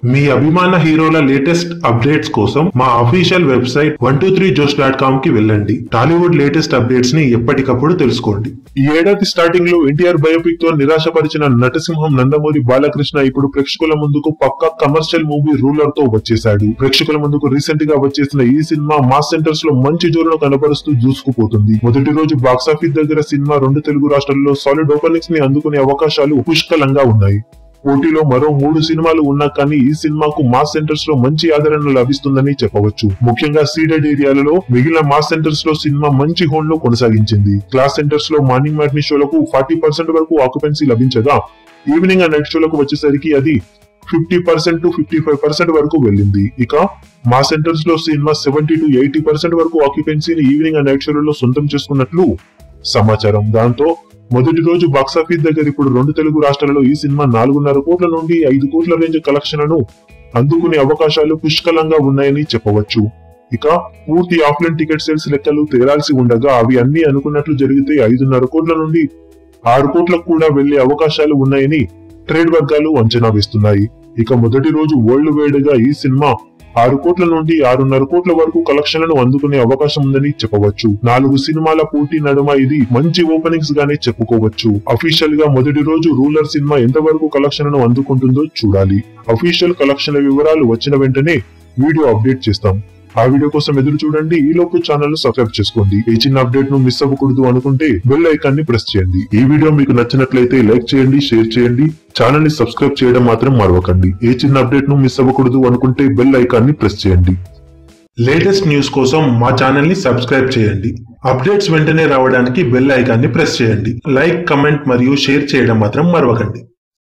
మీ అభిమాన హీరోల latest updates కోసం మా official website one two three jos dot com కి వెళ్ళండి టాలీవుడ్ లేటెస్ట్ అప్డేట్స్ ని ఎప్పటికప్పుడు తెలుసుకోండి ఈ ఏడాది స్టార్టింగ్ లో ఎన్టీఆర్ బయోపిక్ తో నిరాశపరిచిన నటసింహం నందమూరి బాలకృష్ణ ఇప్పుడు ప్రేక్షకుల ముందుకు పక్కా కమర్షియల్ మూవీ రూలర్ తో వచ్చేశాడు ప్రేక్షకుల ముందుకు రీసెంట్ గా వచ్చేసిన ఈ సినిమా మాస్ సెంటర్స్ లో మంచి జోరును కనబరుస్తూ దూసుకుపోతుంది మొదటి రోజు బాక్సాఫీస్ దగ్గర సినిమా రెండు తెలుగు రాష్ట్రాల్లో సాలిడ్ ఓపెనింగ్స్ ని అందుకునే అవకాశాలు పుష్కలంగా ఉన్నాయి పోటీలో మరో మూడు సినిమాలు ఉన్నా కానీ ఈ సినిమాకు మాస్ సెంటర్స్ లో మంచి ఆదరణ లభిస్తుందని చెప్పవచ్చు ముఖ్యంగా సీడెడ్ ఏరియాలలో మిగిలిన మాస్ సెంటర్స్ లో సినిమా మంచి హోల్డ్ లో కొనసాగించింది క్లాస్ సెంటర్స్ లో మార్నింగ్ మ్యాట్నీ షోలకు ఫార్టీ పర్సెంట్ వరకు ఆక్యుపెన్సీ లభించగా ఈవినింగ్ అండ్ నైట్ షోలకు వచ్చేసరికి అది fifty percent to fifty five percent వరకు వెళ్ళింది ఇక మా సెంటర్స్ లో cinema seventy to eighty percent వరకు ఆక్యుపెన్సీని ఈవినింగ్ అండ్ నైట్ షోలలో సొంతం చేసుకున్నట్లు సమాచారం దాంతో మొదటి రోజు బాక్సాఫీస్ దగ్గర ఇప్పుడు రెండు తెలుగు రాష్ట్రాలలో ఈ సినిమా నాలుగున్నర కోట్ల నుండి ఐదు కోట్ల రేంజ్ కలెక్షన్లను అందుకునే అవకాశాలు పుష్కలంగా ఉన్నాయని చెప్పవచ్చు ఇక పూర్తి ఆఫ్లైన్ టికెట్ సేల్స్ లెక్కలు తేలాల్సి ఉండగా అవి అన్ని అనుకున్నట్లు జరిగితే ఐదున్నర కోట్ల నుండి ఆరు కోట్లకు కూడా వెళ్లే అవకాశాలు ఉన్నాయని ట్రేడ్ వర్గాలు అంచనా వేస్తున్నాయి ఇక మొదటి రోజు వరల్డ్ వైడ్ గా ఈ సినిమా ఆరు కోట్ల నుండి ఆరున్నర కోట్ల వరకు కలెక్షన్లను అందుకునే అవకాశం ఉందని చెప్పవచ్చు నాలుగు సినిమాల పోటీ నడుమ ఇది మంచి ఓపెనింగ్స్ గానే చెప్పుకోవచ్చు అఫీషియల్ గా మొదటి రోజు రూలర్ సినిమా ఎంతవరకు కలెక్షన్లను అందుకుంటుందో చూడాలి అఫీషియల్ కలెక్షన్ల వివరాలు వచ్చిన వెంటనే వీడియో అప్డేట్ చేస్తాం ఆ వీడియో కోసం ఎదురు చూడండి ఈ లోపు ఛానల్ ను సబ్స్క్రైబ్ చేసుకోండి ఏ చిన్న అప్డేట్ ను మిస్ అవ్వకూడదు అనుకుంటే బెల్ ఐకాన్ ని ప్రెస్ చేయండి ఈ వీడియో మీకు నచ్చినట్లయితే లైక్ చేయండి షేర్ చేయండి ఛానల్ ని సబ్స్క్రైబ్ చేయడం మాత్రం మరవకండి ఏ చిన్న అప్డేట్ ను మిస్ అవ్వకూడదు అనుకుంటే బెల్ ఐకాన్ ని ప్రెస్ చేయండి లేటెస్ట్ న్యూస్ కోసం మా ఛానల్ ని సబ్స్క్రైబ్ చేయండి అప్డేట్స్ వెంటనే రావడానికి బెల్ ఐకాన్ ని ప్రెస్ చేయండి లైక్ కమెంట్ మరియు షేర్ చేయడం మాత్రం మరవకండి